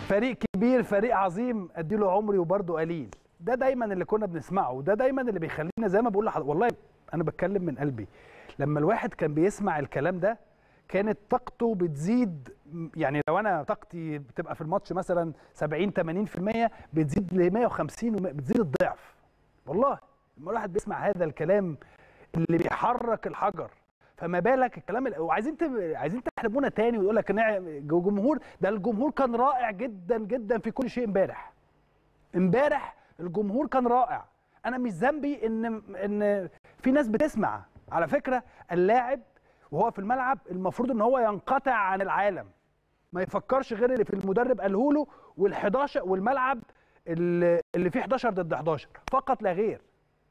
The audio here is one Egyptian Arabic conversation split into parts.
فريق كبير فريق عظيم اديله عمري وبرضه قليل ده دايما اللي كنا بنسمعه وده دايما اللي بيخلينا زي ما بقول لحضرتك والله انا بتكلم من قلبي لما الواحد كان بيسمع الكلام ده كانت طاقته بتزيد يعني لو انا طاقتي بتبقى في الماتش مثلا 70 80% بتزيد ل 150 وم- بتزيد الضعف والله لما الواحد بيسمع هذا الكلام اللي بيحرك الحجر فما بالك الكلام ال- وعايزين تب... عايزين تحرمونا تاني ويقول لك نع- جمهور ده الجمهور كان رائع جدا جدا في كل شيء امبارح امبارح الجمهور كان رائع انا مش ذنبي ان ان في ناس بتسمع على فكره اللاعب وهو في الملعب المفروض ان هو ينقطع عن العالم ما يفكرش غير اللي في المدرب قاله له وال11 والملعب اللي اللي فيه 11 ضد 11 فقط لا غير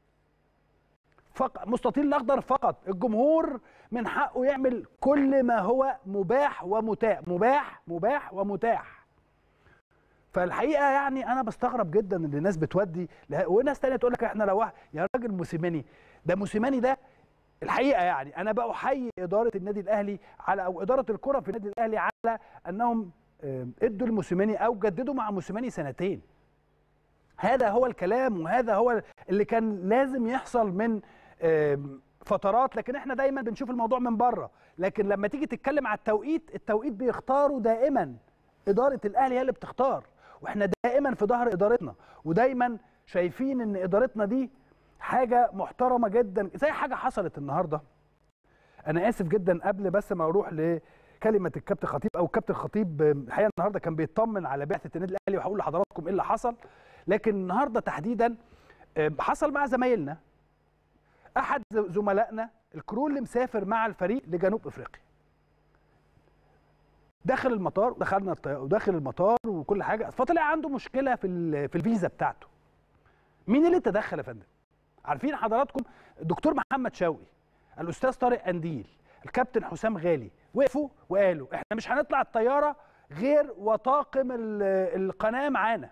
فقط مستطيل الاخضر فقط الجمهور من حقه يعمل كل ما هو مباح ومتاح مباح مباح ومتاح فالحقيقه يعني انا بستغرب جدا ان الناس بتودي له- وناس تانية تقول لك احنا لو واحد- يا راجل موسيماني ده موسيماني ده الحقيقه يعني انا بقى احيي اداره النادي الاهلي على او اداره الكره في النادي الاهلي على انهم آم، ادوا الموسيماني او جددوا مع موسيماني سنتين هذا هو الكلام وهذا هو اللي كان لازم يحصل من آم، فترات لكن احنا دايما بنشوف الموضوع من بره لكن لما تيجي تتكلم على التوقيت التوقيت بيختاروا دائما اداره الاهلي هي اللي بتختار واحنا دائما في ظهر ادارتنا ودايما شايفين ان ادارتنا دي حاجه محترمه جدا زي حاجه حصلت النهارده انا اسف جدا قبل بس ما اروح لكلمه الكابتن خطيب او الكابتن خطيب الحقيقه النهارده كان بيطمن على بعثه النادي الاهلي وهقول لحضراتكم ايه اللي حصل لكن النهارده تحديدا آه، حصل مع زمايلنا احد زملائنا الكرو اللي مسافر مع الفريق لجنوب افريقيا داخل المطار دخلنا الطياره وداخل المطار وكل حاجه فطلع عنده مشكله في ال- في الفيزا بتاعته مين اللي تدخل يا فندم عارفين حضراتكم الدكتور محمد شوقي الاستاذ طارق قنديل الكابتن حسام غالي وقفوا وقالوا احنا مش هنطلع الطياره غير وطاقم ال- القناه معانا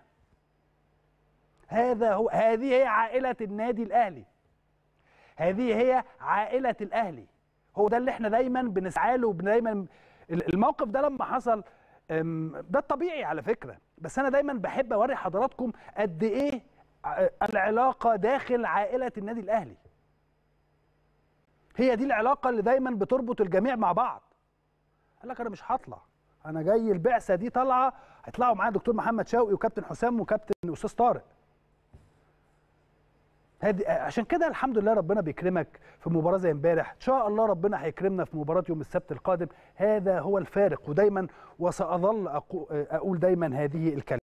هذا هو هذه هي عائله النادي الاهلي هذه هي عائله الاهلي هو ده اللي احنا دايما بنسعى له دايما الموقف ده لما حصل أم، ده الطبيعي على فكره بس انا دايما بحب اوري حضراتكم قد ايه ع- العلاقه داخل عائله النادي الاهلي هي دي العلاقه اللي دايما بتربط الجميع مع بعض قال لك انا مش هطلع انا جاي البعثه دي طالعه هيطلعوا معايا دكتور محمد شوقي وكابتن حسام وكابتن استاذ طارق هادي عشان كده الحمد لله ربنا بيكرمك في مباراه زي امبارح ان شاء الله ربنا هيكرمنا في مباراه يوم السبت القادم هذا هو الفارق ودايما وساظل أقو- اقول دايما هذه الكلمه